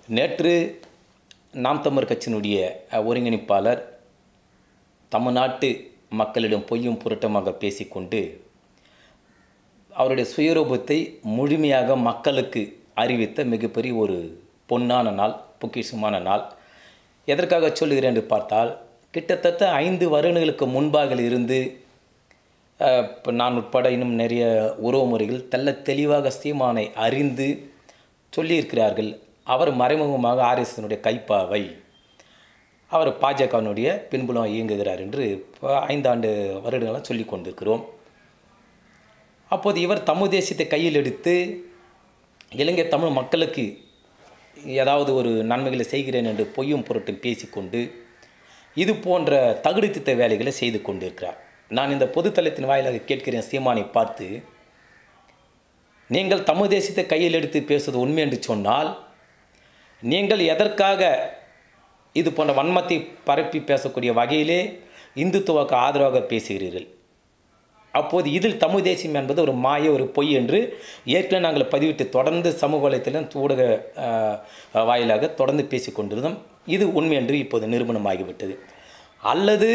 நேற்று நாம் தமிழர் கட்சியினுடைய அஹ், ஒருங்கிணைப்பாளர் தமிழ்நாட்டு மக்களிடம் பொய்யும் புரட்டமாக பேசிக்கொண்டு அவருடைய சுயரூபத்தை முழுமையாக மக்களுக்கு அறிவித்த மிகப்பெரிய ஒரு பொன்னான நாள் பொக்கிஷமான நாள் எதற்காக சொல்லுகிறேன் என்று பார்த்தால் கிட்டத்தட்ட ஐந்து வருடங்களுக்கு முன்பாக இருந்து அஹ், இப்போ நான் உட்பட இன்னும் நிறைய உறவுமுறைகள் தெள்ள தெளிவாக சீமானை அறிந்து சொல்லியிருக்கிறார்கள் அவர் மறைமுகமாக ஆர்எஸ்னுடைய கைப்பாவை அவர் பாஜகவினுடைய பின்புலம் இயங்குகிறார் என்று இப்போ ஐந்தாண்டு வருடங்களாக சொல்லி கொண்டிருக்கிறோம் அப்போது இவர் தமிழ் தேசியத்தை கையில் எடுத்து இலங்கை தமிழ் மக்களுக்கு ஏதாவது ஒரு நன்மைகளை செய்கிறேன் என்று பொய்யும் பொருட்டும் பேசிக்கொண்டு இது போன்ற தகுதித்த வேலைகளை செய்து கொண்டிருக்கிறார் நான் இந்த பொதுத்தளத்தின் வாயிலாக கேட்கிறேன் சீமானை பார்த்து நீங்கள் தமிழ் தேசியத்தை கையில் எடுத்து பேசுவது உண்மை என்று சொன்னால் நீங்கள் எதற்காக இது போன்ற வன்மத்தை பரப்பி பேசக்கூடிய வகையிலே இந்துத்துவக்கு ஆதரவாக பேசுகிறீர்கள் அப்போது இதில் தமிழ் தேசியம் என்பது ஒரு மாய ஒரு பொய் என்று ஏற்கனவே நாங்கள் பதிவிட்டு தொடர்ந்து சமூக வலைத்தளம் ஊடக அஹ், வாயிலாக தொடர்ந்து பேசிக் கொண்டிருந்தோம் இது உண்மை என்று இப்போது நிரூபணமாகிவிட்டது அல்லது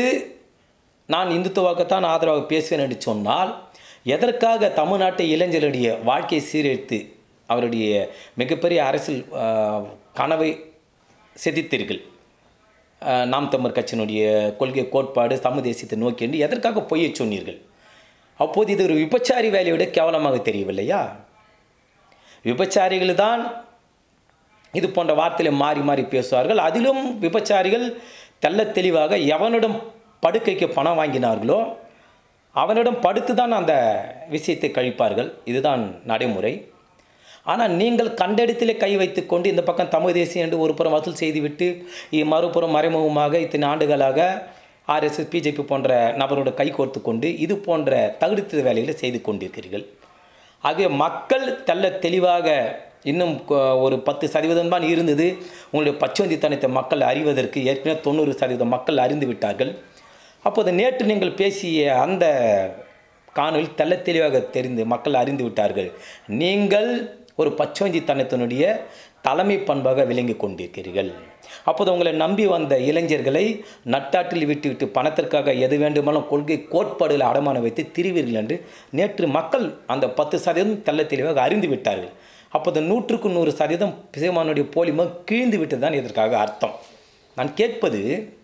நான் இந்துத்துவாக்கத்தான் ஆதரவாக பேசுவேன் என்று சொன்னால் எதற்காக தமிழ்நாட்டு இளைஞருடைய வாழ்க்கையை சீரழித்து அவருடைய மிகப்பெரிய அரசியல் அஹ், கனவை செதித்தீர்கள் அஹ், நாம் தமிழர் கட்சியினுடைய கொள்கை கோட்பாடு தமிழ் தேசியத்தை நோக்கி என்று எதற்காக பொய்யை சொன்னீர்கள் அப்போது இது ஒரு விபச்சாரி வேலையை விட கேவலமாக தெரியவில்லையா விபச்சாரிகள் தான் இது போன்ற வார்த்தைகளை மாறி மாறி பேசுவார்கள் அதிலும் விபச்சாரிகள் தெள்ளத் தெளிவாக எவனிடம் படுக்கைக்கு பணம் வாங்கினார்களோ அவனிடம் படுத்து தான் அந்த விஷயத்தை கழிப்பார்கள் இதுதான் நடைமுறை ஆனால் நீங்கள் கண்டெடுத்திலே கை வைத்துக்கொண்டு இந்த பக்கம் தமிழ் தேசியம் என்று ஒரு புறம் வசூல் செய்துவிட்டு இ- மறுபுறம் மறைமுகமாக இத்தனை ஆண்டுகளாக ஆர்எஸ்எஸ் பிஜேபி போன்ற நபரோட கை கோர்த்து கொண்டு இது போன்ற தகுதித்த வேலைகளை செய்து கொண்டிருக்கிறீர்கள் ஆகிய மக்கள் தெள்ள தெளிவாக இன்னும் கொ- ஒரு பத்து சதவீதம் தான் இருந்தது உங்களுடைய பச்சோந்தித்தனத்தை மக்கள் அறிவதற்கு ஏற்கனவே தொண்ணூறு சதவீதம் மக்கள் அறிந்து விட்டார்கள் அப்போது நேற்று நீங்கள் பேசிய அந்த காணொளி தெள்ள தெளிவாக தெரிந்து மக்கள் அறிந்து விட்டார்கள் நீங்கள் ஒரு பச்சோந்தித்தனத்தினுடைய தலைமை பண்பாக விளங்கி கொண்டிருக்கிறீர்கள் அப்போது உங்களை நம்பி வந்த இளைஞர்களை நட்டாற்றில் விட்டுவிட்டு பணத்திற்காக எது வேண்டுமானாலும் கொள்கை கோட்பாடுகளை அடமானம் வைத்து திரிவீர்கள் என்று நேற்று மக்கள் அந்த பத்து சதவீதம் தெள்ள தெளிவாக அறிந்து விட்டார்கள் அப்போது நூற்றுக்கு நூறு சதவீதம் சீமானுடைய போலிமம் கிழிந்து விட்டது தான் இதற்காக அர்த்தம் நான் கேட்பது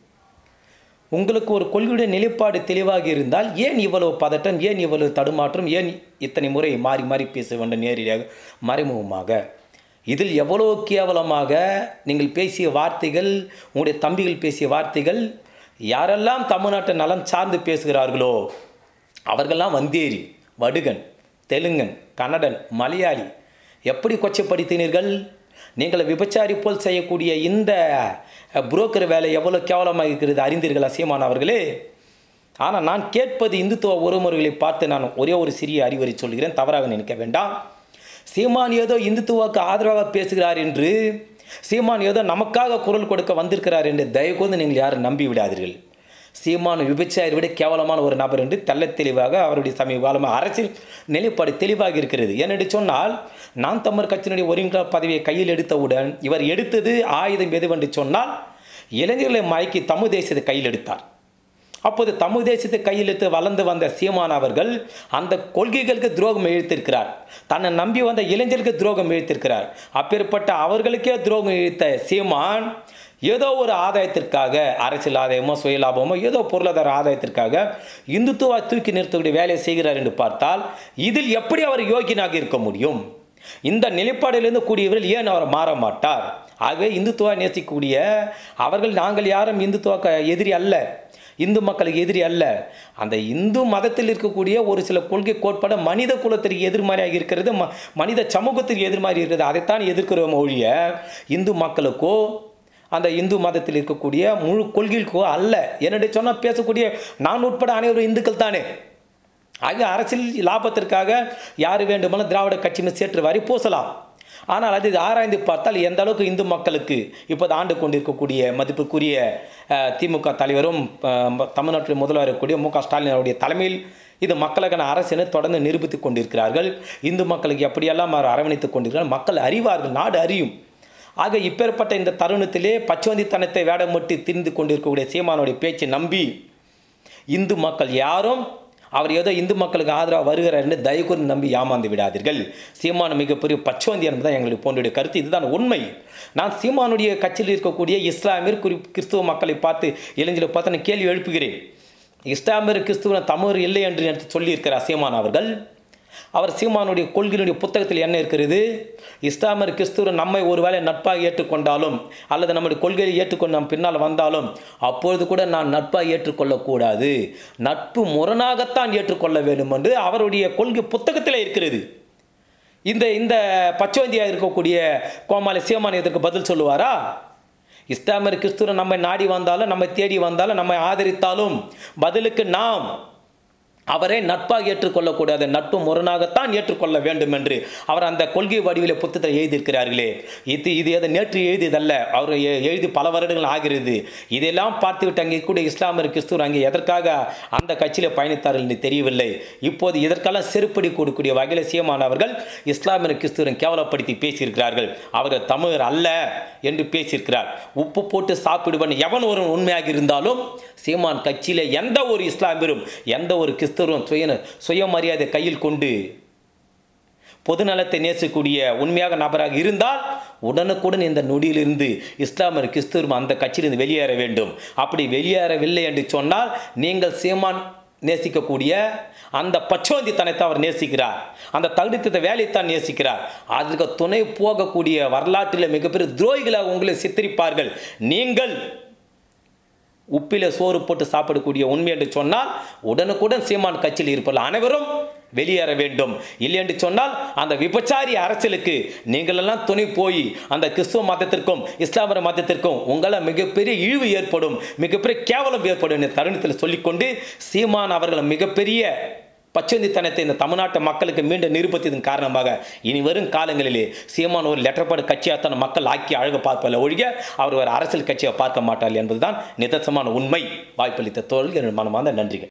உங்களுக்கு ஒரு கொள்கையுடைய நிலைப்பாடு தெளிவாக இருந்தால் ஏன் இவ்வளவு பதட்டம் ஏன் இவ்வளவு தடுமாற்றம் ஏன் இத்தனை முறை மாறி மாறி பேச வேண்டும் நேரடியாக மறைமுகமாக இதில் எவ்வளோ கேவலமாக நீங்கள் பேசிய வார்த்தைகள் உங்களுடைய தம்பிகள் பேசிய வார்த்தைகள் யாரெல்லாம் தமிழ்நாட்டு நலம் சார்ந்து பேசுகிறார்களோ அவர்களெல்லாம் வந்தேரி வடுகன் தெலுங்கன் கன்னடன் மலையாளி எப்படி கொச்சப்படுத்தினீர்கள் நீங்கள் விபச்சாரி போல் செய்யக்கூடிய இந்த புரோக்கர் வேலை எவ்வளோ கேவலமாக இருக்கிறது அறிந்தீர்கள் அசியமான அவர்களே ஆனால் நான் கேட்பது இந்துத்துவ உறவுமுறைகளை பார்த்து நான் ஒரே ஒரு சிறிய அறிவுரை சொல்கிறேன் தவறாக நினைக்க வேண்டாம் சீமான் ஏதோ இந்துத்துவாக்கு ஆதரவாக பேசுகிறார் என்று சீமான் ஏதோ நமக்காக குரல் கொடுக்க வந்திருக்கிறார் என்று தயவு கூர்ந்து நீங்கள் யாரும் நம்பி விடாதீர்கள் சீமான் விபச்சாரி விட கேவலமான ஒரு நபர் என்று தெள்ளத் தெளிவாக அவருடைய சமீப காலமாக அரசியல் நிலைப்பாடு தெளிவாக இருக்கிறது ஏனென்று சொன்னால் நான் தமிழர் கட்சியினுடைய ஒருங்கிற பதவியை கையில் எடுத்தவுடன் இவர் எடுத்தது ஆயுதம் எதுவென்று சொன்னால் இளைஞர்களை மயக்கி தமிழ் தேசியத்தை கையில் எடுத்தார் அப்போது தமிழ் தேசத்தை கையில் எடுத்து வளர்ந்து வந்த சீமான் அவர்கள் அந்த கொள்கைகளுக்கு துரோகம் இழுத்திருக்கிறார் தன்னை நம்பி வந்த இளைஞர்களுக்கு துரோகம் இழுத்திருக்கிறார் அப்பேற்பட்ட அவர்களுக்கே துரோகம் இழுத்த சீமான் ஏதோ ஒரு ஆதாயத்திற்காக அரசியல் ஆதாயமோ சுயலாபமோ ஏதோ பொருளாதார ஆதாயத்திற்காக இந்துத்துவ தூக்கி நிறுத்தக்கூடிய வேலையை செய்கிறார் என்று பார்த்தால் இதில் எப்படி அவர் யோகியனாக இருக்க முடியும் இந்த நிலைப்பாடிலிருந்து கூடியவர்கள் ஏன் அவர் மாற மாட்டார் ஆகவே இந்துத்துவ நேசிக்கக்கூடிய அவர்கள் நாங்கள் யாரும் இந்துத்துவ க- எதிரி அல்ல இந்து மக்களுக்கு எதிரி அல்ல அந்த இந்து மதத்தில் இருக்கக்கூடிய ஒரு சில கொள்கை கோட்பாடு மனித குலத்திற்கு எதிர்மறையாக இருக்கிறது ம மனித சமூகத்திற்கு எதிர்மாறி இருக்கிறது அதைத்தான் எதிர்க்கிறோம் ஒழிய இந்து மக்களுக்கோ அந்த இந்து மதத்தில் இருக்கக்கூடிய முழு கொள்கைக்கோ அல்ல என்னுடைய சொன்னால் பேசக்கூடிய நான் உட்பட அனைவரும் இந்துக்கள் தானே ஆக அரசியல் லாபத்திற்காக யார் வேண்டுமானாலும் திராவிட கட்சியினர் சேற்று வாரி பூசலாம் ஆனால் அது ஆராய்ந்து பார்த்தால் எந்த அளவுக்கு இந்து மக்களுக்கு இப்போது ஆண்டு கொண்டிருக்கக்கூடிய மதிப்புக்குரிய அஹ், திமுக தலைவரும் அஹ், தமிழ்நாட்டில் முதல்வர் இருக்கக்கூடிய மு க ஸ்டாலின் அவருடைய தலைமையில் இது மக்களுக்கான அரசினை தொடர்ந்து நிரூபித்துக் கொண்டிருக்கிறார்கள் இந்து மக்களுக்கு எப்படியெல்லாம் அவர் அரவணைத்துக் கொண்டிருக்கிறார் மக்கள் அறிவார்கள் நாடு அறியும் ஆக இப்பேற்பட்ட இந்த தருணத்திலே பச்சோந்தித்தனத்தை வேடமிட்டு திரிந்து கொண்டிருக்கக்கூடிய சீமானுடைய பேச்சை நம்பி இந்து மக்கள் யாரும் அவர் ஏதோ இந்து மக்களுக்கு ஆதரவாக வருகிறார்னு தயவுக்கூர்ந்து நம்பி ஏமாந்து விடாதீர்கள் சீமான் மிகப்பெரிய பச்சோந்தி என்பதுதான் எங்களுக்கு போன்றுடைய கருத்து இதுதான் உண்மை நான் சீமானுடைய கட்சியில் இருக்கக்கூடிய இஸ்லாமியர் குறி கிறிஸ்துவ மக்களை பார்த்து இளைஞர்களை பார்த்து நான் கேள்வி எழுப்புகிறேன் இஸ்லாமியர் கிறிஸ்துவ தமிழர் இல்லை என்று எனக்கு சொல்லியிருக்கிறார் சீமான் அவர்கள் அவர் சீமானுடைய கொள்கையினுடைய புத்தகத்தில் என்ன இருக்கிறது இஸ்லாமியர் கிறிஸ்துவர் நம்மை ஒருவேளை நட்பாக ஏற்றுக்கொண்டாலும் அல்லது நம்முடைய கொள்கையை ஏற்றுக்கொண்டு நம் பின்னால் வந்தாலும் அப்பொழுது கூட நான் நட்பாக ஏற்றுக்கொள்ளக்கூடாது நட்பு முரணாகத்தான் ஏற்றுக்கொள்ள வேண்டும் என்று அவருடைய கொள்கை புத்தகத்தில் இருக்கிறது இந்த இந்த பச்சோந்தியாக இருக்கக்கூடிய கோமாளி சீமான் இதற்கு பதில் சொல்லுவாரா இஸ்லாமியர் கிறிஸ்துவர் நம்மை நாடி வந்தாலும் நம்மை தேடி வந்தாலும் நம்மை ஆதரித்தாலும் பதிலுக்கு நாம் அவரை நட்பாக ஏற்றுக்கொள்ளக்கூடாது நட்பு முரணாகத்தான் ஏற்றுக்கொள்ள வேண்டும் என்று அவர் அந்த கொள்கை வடிவிலே புத்தகத்தில் எழுதியிருக்கிறார்களே இது இது எதை நேற்று எழுதியதல்ல அவர் எ- எழுதி பல வருடங்கள் ஆகிறது இதெல்லாம் பார்த்துவிட்டு அங்கே கூட இஸ்லாமியர் கிறிஸ்துவர் அங்கே எதற்காக அந்த கட்சியில் பயணித்தார்கள் என்று தெரியவில்லை இப்போது இதற்கெல்லாம் செருப்படி கொடுக்கக்கூடிய வகையில் சீமானவர்கள் இஸ்லாமியர் கிறிஸ்துவரை கேவலப்படுத்தி பேசியிருக்கிறார்கள் அவர்கள் தமிழர் அல்ல என்று பேசியிருக்கிறார் உப்பு போட்டு சாப்பிடுவன் எவன் ஒரு உண்மையாக இருந்தாலும் சீமான் கட்சியில் எந்த ஒரு இஸ்லாமியரும் எந்த ஒரு கிறிஸ்தவரும் சுய சுயமரியாதை கையில் கொண்டு பொதுநலத்தை நேசக்கூடிய உண்மையாக நபராக இருந்தால் உடனுக்குடன் இந்த நொடியிலிருந்து இஸ்லாமியர் கிறிஸ்துவரும் அந்த கட்சியிலிருந்து வெளியேற வேண்டும் அப்படி வெளியேறவில்லை என்று சொன்னால் நீங்கள் சீமான் நேசிக்கக்கூடிய அந்த பச்சோந்தித்தனத்தை அவர் நேசிக்கிறார் அந்த தகுதித்த வேலைத்தான் நேசிக்கிறார் அதற்கு துணை போகக்கூடிய வரலாற்றில் மிகப்பெரிய துரோகிகளாக உங்களை சித்தரிப்பார்கள் நீங்கள் உப்பில சோறு போட்டு சாப்பிடக்கூடிய உண்மை என்று சொன்னால் உடனுக்குடன் சீமான் கட்சியில் இருப்பவர்கள் அனைவரும் வெளியேற வேண்டும் இல்லை என்று சொன்னால் அந்த விபச்சாரி அரசியலுக்கு நீங்கள் எல்லாம் துணை போய் அந்த கிறிஸ்துவ மதத்திற்கும் இஸ்லாமிய மதத்திற்கும் உங்களால் மிகப்பெரிய இழிவு ஏற்படும் மிகப்பெரிய கேவலம் ஏற்படும் என்ற தருணத்தில் சொல்லிக்கொண்டு சீமான் அவர்கள் மிகப்பெரிய பச்சந்தித்தனத்தை இந்த தமிழ்நாட்டு மக்களுக்கு மீண்டும் நிரூபித்ததன் காரணமாக இனி வரும் காலங்களிலே சீமான் ஒரு லெட்டர்பாடு கட்சியாகத்தான் மக்கள் ஆக்கி அழக பார்ப்பதில்லை ஒழிய அவர் ஒரு அரசியல் கட்சியை பார்க்க மாட்டார் என்பதுதான் நிதர்சனமான உண்மை வாய்ப்பளித்த தோழர்கள் என் மனமார்ந்த நன்றிகள்